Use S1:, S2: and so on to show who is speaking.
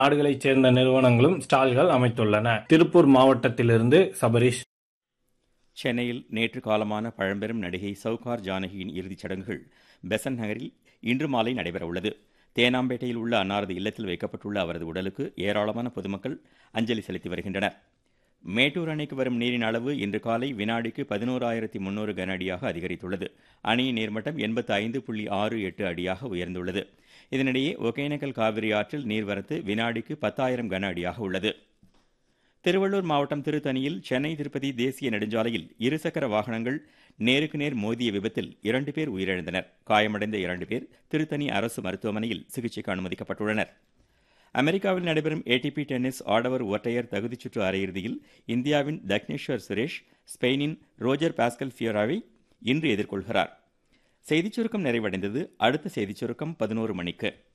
S1: நாடுகளைச் சேர்ந்த நிறுவனங்களும் ஸ்டால்கள் அமைத்துள்ளன திருப்பூர் மாவட்டத்திலிருந்து சபரீஷ்
S2: சென்னையில் நேற்று காலமான பழம்பெரும் நடிகை சவுகார் ஜானகியின் இறுதிச் சடங்குகள் பெசன் நகரில் இன்று மாலை நடைபெறவுள்ளது தேனாம்பேட்டையில் உள்ள அன்னாரது இல்லத்தில் வைக்கப்பட்டுள்ள அவரது உடலுக்கு ஏராளமான பொதுமக்கள் அஞ்சலி செலுத்தி வருகின்றனர் மேட்டூர் அணைக்கு வரும் நீரின் அளவு இன்று காலை வினாடிக்கு பதினோராயிரத்தி முன்னூறு கன அடியாக அதிகரித்துள்ளது அணையின் நீர்மட்டம் எண்பத்தி ஐந்து புள்ளி ஆறு எட்டு அடியாக உயர்ந்துள்ளது இதனிடையே ஒகேனக்கல் காவிரி ஆற்றில் நீர்வரத்து வினாடிக்கு பத்தாயிரம் கன அடியாக உள்ளது திருவள்ளூர் மாவட்டம் திருத்தணியில் சென்னை திருப்பதி தேசிய நெடுஞ்சாலையில் இருசக்கர வாகனங்கள் நேருக்கு நேர் மோதிய விபத்தில் இரண்டு பேர் உயிரிழந்தனர் காயமடைந்த இரண்டு பேர் திருத்தணி அரசு மருத்துவமனையில் சிகிச்சைக்கு அனுமதிக்கப்பட்டுள்ளனர் அமெரிக்காவில் நடைபெறும் ஏடிபி டென்னிஸ் ஆடவர் ஒற்றையர் தகுதிச் சுற்று அரையிறுதியில் இந்தியாவின் தக்னேஸ்வர் சுரேஷ் ஸ்பெயினின் ரோஜர் பாஸ்கல் ஃபியோராவை இன்று எதிர்கொள்கிறார் செய்திச் சுருக்கம் நிறைவடைந்தது அடுத்த செய்திச் சுருக்கம் பதினோரு மணிக்கு